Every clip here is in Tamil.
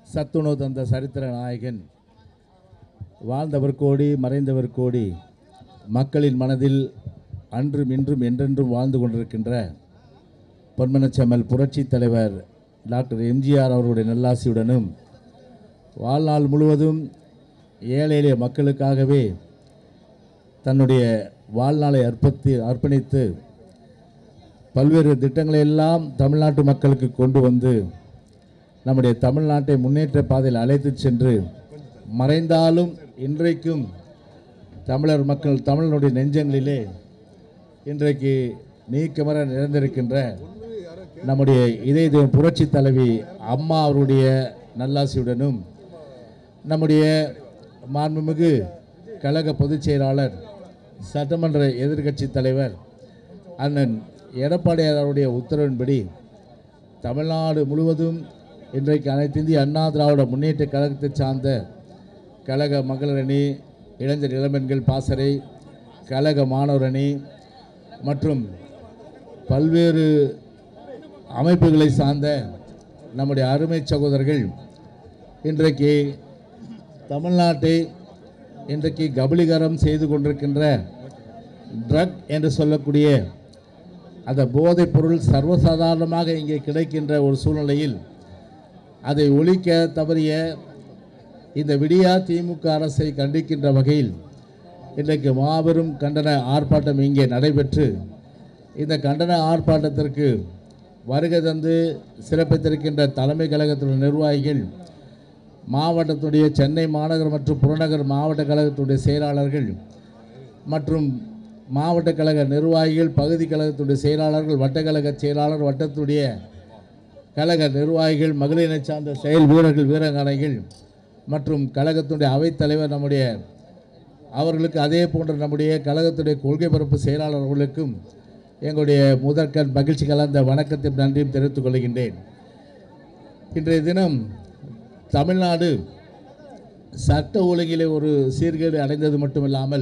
சத்துணவு தந்த சரித்திர நாயகன் வாழ்ந்தவர் கோடி மறைந்தவர் கோடி மக்களின் மனதில் அன்றும் இன்றும் என்றென்றும் வாழ்ந்து கொண்டிருக்கின்ற பொன்மனச்செம்மல் புரட்சி தலைவர் டாக்டர் எம்ஜிஆர் அவருடைய நல்லாசியுடனும் வாழ்நாள் முழுவதும் ஏழை எளிய மக்களுக்காகவே தன்னுடைய வாழ்நாளை அர்ப்பத்தி அர்ப்பணித்து பல்வேறு திட்டங்களை எல்லாம் தமிழ்நாட்டு மக்களுக்கு கொண்டு வந்து நம்முடைய தமிழ்நாட்டை முன்னேற்ற பாதையில் அழைத்துச் சென்று மறைந்தாலும் இன்றைக்கும் தமிழர் மக்கள் தமிழனுடைய நெஞ்சங்களிலே இன்றைக்கு நீக்கமர நிறைந்திருக்கின்ற நம்முடைய இதய தெய்வம் புரட்சி தலைவி அம்மா அவருடைய நல்லாசியுடனும் நம்முடைய மாண்புமிகு கழக பொதுச் செயலாளர் சட்டமன்ற எதிர்க்கட்சி தலைவர் அண்ணன் எடப்பாடியார் அவருடைய உத்தரவின்படி தமிழ்நாடு முழுவதும் இன்றைக்கு அனைத்து இந்திய அண்ணா திராவிட முன்னேற்ற கழகத்தை சார்ந்த கழக மகளிர் அணி இளைஞர் இளம்பெண்கள் பாசறை கழக மாணவர் அணி மற்றும் பல்வேறு அமைப்புகளை சார்ந்த நம்முடைய அருமை சகோதரர்கள் இன்றைக்கு தமிழ்நாட்டை இன்றைக்கு கபலீகரம் செய்து கொண்டிருக்கின்ற ட்ரக் என்று சொல்லக்கூடிய அந்த போதைப் பொருள் சர்வசாதாரணமாக இங்கே கிடைக்கின்ற ஒரு சூழ்நிலையில் அதை ஒழிக்க தவறிய இந்த விடியா திமுக அரசை கண்டிக்கின்ற வகையில் இன்றைக்கு மாபெரும் கண்டன ஆர்ப்பாட்டம் இங்கே நடைபெற்று இந்த கண்டன ஆர்ப்பாட்டத்திற்கு வருகை தந்து சிறப்பித்திருக்கின்ற தலைமை கழகத்தினுடைய நிர்வாகிகள் மாவட்டத்துடைய சென்னை மாநகர் மற்றும் புறநகர் மாவட்ட கழகத்துடைய செயலாளர்கள் மற்றும் மாவட்ட கழக நிர்வாகிகள் பகுதி கழகத்துடைய செயலாளர்கள் வட்டக்கழக செயலாளர் வட்டத்துடைய கழக நிர்வாகிகள் மகளிரை சார்ந்த செயல் வீரர்கள் வீரங்கனைகள் மற்றும் கழகத்துடைய அவைத்தலைவர் நம்முடைய அவர்களுக்கு அதே போன்ற நம்முடைய கழகத்துடைய கொள்கை பரப்பு செயலாளர் அவர்களுக்கும் எங்களுடைய முதற்கண் மகிழ்ச்சி கலந்த வணக்கத்தையும் நன்றியும் தெரிவித்துக் கொள்கின்றேன் இன்றைய தினம் தமிழ்நாடு சட்ட ஒழுங்கிலே ஒரு சீர்கேடு அடைந்தது மட்டுமில்லாமல்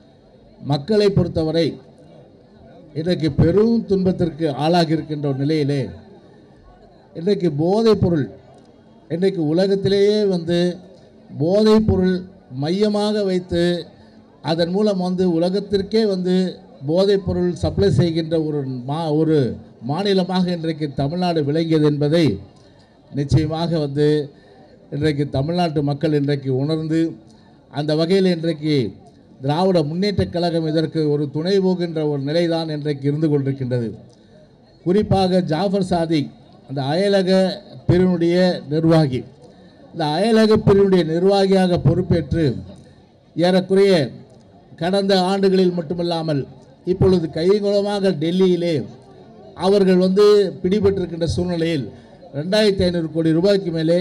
மக்களை பொறுத்தவரை இன்றைக்கு பெரும் துன்பத்திற்கு ஆளாகி இருக்கின்ற ஒரு நிலையிலே இன்றைக்கு போதைப் பொருள் இன்றைக்கு உலகத்திலேயே வந்து போதைப் பொருள் மையமாக வைத்து அதன் மூலம் வந்து உலகத்திற்கே வந்து போதைப் பொருள் சப்ளை செய்கின்ற ஒரு மா ஒரு மாநிலமாக இன்றைக்கு தமிழ்நாடு விளங்கியது என்பதை நிச்சயமாக வந்து இன்றைக்கு தமிழ்நாட்டு மக்கள் இன்றைக்கு உணர்ந்து அந்த வகையில் இன்றைக்கு திராவிட முன்னேற்றக் கழகம் இதற்கு ஒரு துணை போகின்ற ஒரு நிலைதான் இன்றைக்கு இருந்து கொண்டிருக்கின்றது குறிப்பாக ஜாஃபர் சாதிக் அந்த அயலக பிரிவினுடைய நிர்வாகி இந்த அயலக பிரிவினுடைய நிர்வாகியாக பொறுப்பேற்று ஏறக்குறைய கடந்த ஆண்டுகளில் மட்டுமல்லாமல் இப்பொழுது கைகுலமாக டெல்லியிலே அவர்கள் வந்து பிடிபட்டிருக்கின்ற சூழ்நிலையில் ரெண்டாயிரத்தி ஐநூறு கோடி ரூபாய்க்கு மேலே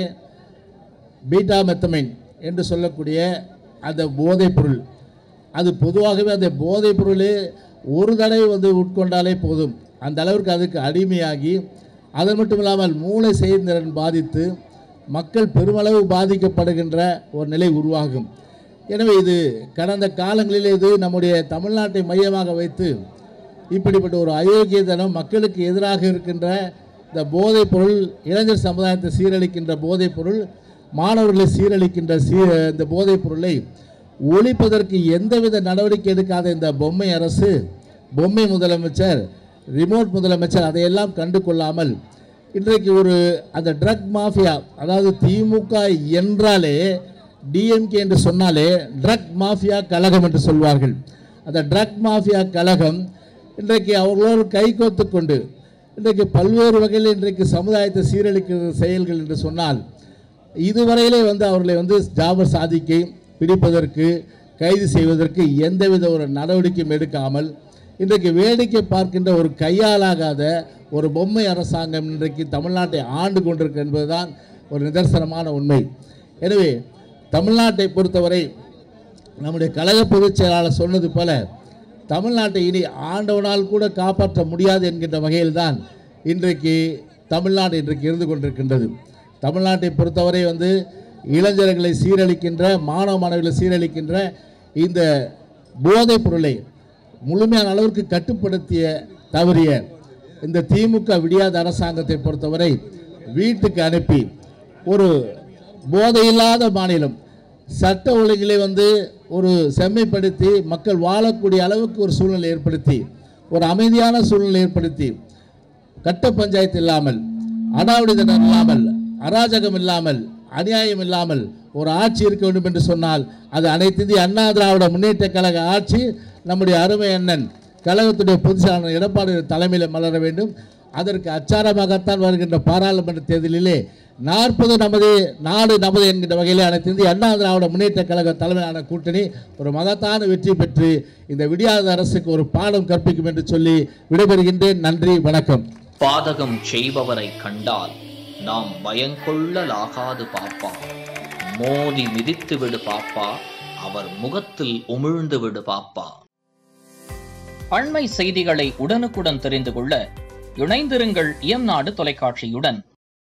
பீட்டா மெத்தமைன் என்று சொல்லக்கூடிய அந்த போதைப் பொருள் அது பொதுவாகவே அந்த போதைப் பொருளே ஒரு தடவை வந்து உட்கொண்டாலே போதும் அந்த அளவிற்கு அதுக்கு அடிமையாகி அது மட்டும் இல்லாமல் மூளை செயல்திறன் பாதித்து மக்கள் பெருமளவு பாதிக்கப்படுகின்ற ஒரு நிலை உருவாகும் எனவே இது கடந்த காலங்களில் இது நம்முடைய தமிழ்நாட்டை மையமாக வைத்து இப்படிப்பட்ட ஒரு அயோக்கியத்தனம் மக்களுக்கு எதிராக இருக்கின்ற இந்த போதைப் பொருள் இளைஞர் சமுதாயத்தை சீரழிக்கின்ற போதைப் பொருள் மாணவர்களை சீரழிக்கின்ற சீ இந்த போதைப் பொருளை ஒழிப்பதற்கு எந்தவித நடவடிக்கை எடுக்காத இந்த பொம்மை அரசு பொம்மை முதலமைச்சர் ரிமோட் முதலமைச்சர் அதையெல்லாம் கண்டு கொள்ளாமல் இன்றைக்கு ஒரு அந்த ட்ரக் மாஃபியா அதாவது திமுக என்றாலே டிஎம்கே என்று சொன்னாலே ட்ரக் மாஃபியா கழகம் என்று சொல்வார்கள் அந்த ட்ரக் மாஃபியா கழகம் இன்றைக்கு அவர்களோடு கைகோத்து கொண்டு இன்றைக்கு பல்வேறு வகையில் இன்றைக்கு சமுதாயத்தை சீரழிக்கிற செயல்கள் என்று சொன்னால் இதுவரையிலே வந்து அவர்களை வந்து ஜாபர் சாதிக்கை பிடிப்பதற்கு கைது செய்வதற்கு எந்தவித ஒரு நடவடிக்கையும் எடுக்காமல் இன்றைக்கு வேடிக்கை பார்க்கின்ற ஒரு கையாலாகாத ஒரு பொம்மை அரசாங்கம் இன்றைக்கு தமிழ்நாட்டை ஆண்டு கொண்டிருக்கு என்பதுதான் ஒரு நிதர்சனமான உண்மை எனவே தமிழ்நாட்டை பொறுத்தவரை நம்முடைய கழக பொதுச் செயலாளர் சொன்னது போல தமிழ்நாட்டை இனி ஆண்டவனால் கூட காப்பாற்ற முடியாது என்கின்ற வகையில்தான் இன்றைக்கு தமிழ்நாடு இன்றைக்கு இருந்து கொண்டிருக்கின்றது தமிழ்நாட்டை பொறுத்தவரை வந்து இளைஞர்களை சீரழிக்கின்ற மாணவ மாணவிகளை சீரழிக்கின்ற இந்த போதைப் பொருளை முழுமையான அளவிற்கு கட்டுப்படுத்திய தவறிய இந்த திமுக விடியாத அரசாங்கத்தை பொறுத்தவரை வீட்டுக்கு அனுப்பி ஒரு போதையில்லாத மாநிலம் சட்ட ஒழுங்கிலே வந்து ஒரு செம்மைப்படுத்தி மக்கள் வாழக்கூடிய அளவுக்கு ஒரு சூழ்நிலை ஏற்படுத்தி ஒரு அமைதியான சூழ்நிலை ஏற்படுத்தி கட்ட பஞ்சாயத்து இல்லாமல் அடாவடித்தனம் இல்லாமல் அராஜகம் இல்லாமல் அநியாயம் இல்லாமல் ஒரு ஆட்சி இருக்க வேண்டும் என்று சொன்னால் அது அனைத்து இந்திய அண்ணா திராவிட முன்னேற்ற கழக ஆட்சி நம்முடைய அருமை அண்ணன் கழகத்துடைய பொதுச்செயலாளர் எடப்பாடி தலைமையில் மலர வேண்டும் அதற்கு அச்சாரமாகத்தான் வருகின்ற பாராளுமன்ற தேர்தலிலே நாற்பது நமது நாடு நமது என்கின்ற வகையில் அனைத்து இந்திய அண்ணா திராவிட முன்னேற்ற கழக தலைமையிலான கூட்டணி ஒரு மகத்தான வெற்றி பெற்று இந்த விடியாத அரசுக்கு ஒரு பாடம் கற்பிக்கும் என்று சொல்லி விடைபெறுகின்றேன் நன்றி வணக்கம் பாதகம் செய்பவரை கண்டால் நாம் பயங்கொள்ளலாகாது பாப்பா மோதி மிதித்து விடு பாப்பா அவர் முகத்தில் உமிழ்ந்து விடு பாப்பா அண்மை செய்திகளை உடனுக்குடன் தெரிந்து கொள்ள இணைந்திருங்கள் இயம்நாடு தொலைக்காட்சியுடன்